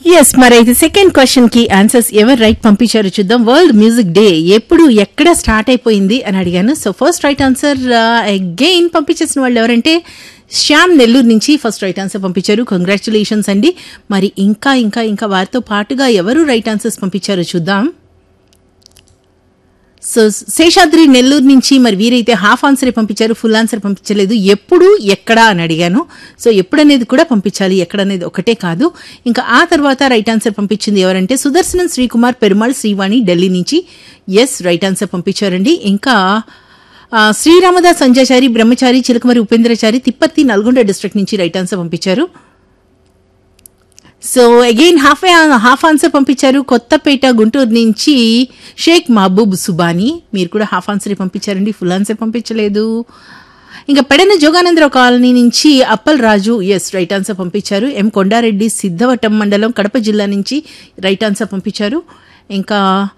yes మరైతే second question కి answers ఎవరు రైట్ పంపించారో చూద్దాం వరల్డ్ మ్యూజిక్ డే ఎప్పుడు ఎక్కడ స్టార్ట్ అయిపోయింది అని అడిగాను so first right answer again పంపించేసిన వాళ్ళు ఎవరంటే శ్యామ్ నెల్లూరు నుంచి ఫస్ట్ రైట్ ఆన్సర్ పంపించారు కంగ్రాచులేషన్స్ అండి మరి ఇంకా ఇంకా ఇంకా వారితో పాటుగా ఎవరు రైట్ ఆన్సర్స్ పంపించారో చూద్దాం సో శేషాద్రి నెల్లూరు నుంచి మరి వీరైతే హాఫ్ ఆన్సర్ పంపించారు ఫుల్ ఆన్సర్ పంపించలేదు ఎప్పుడు ఎక్కడ అని అడిగాను సో ఎప్పుడు అనేది కూడా పంపించాలి ఎక్కడ అనేది ఒకటే కాదు ఇంకా ఆ తర్వాత రైట్ ఆన్సర్ పంపించింది ఎవరంటే సుదర్శనం శ్రీకుమార్ పెరుమాళ్ శ్రీవాణి ఢిల్లీ నుంచి ఎస్ రైట్ ఆన్సర్ పంపించారండి ఇంకా ఆ, శ్రీరామదాస్ సంజాచారి బ్రహ్మచారి చిలకమరి ఉపేంద్రచారి తిప్పత్తి నల్గొండ డిస్ట్రిక్ట్ నుంచి రైట్ ఆన్సర్ పంపించారు so again half half answer పంపించారు కొత్తపేట గుంటూరు నుంచి షేక్ మహబూబ్ సుబానీ మీరు కూడా హాఫ్ ఆన్సర్ పంపించారండి ఫుల్ ఆన్సర్ పంపించలేదు ఇంకా పెడన జోగానందరావు కాలనీ నుంచి Appal Raju S right answer పంపించారు ఎం కొండారెడ్డి సిద్ధవటం మండలం కడప జిల్లా నుంచి రైట్ ఆన్సర్ పంపించారు ఇంకా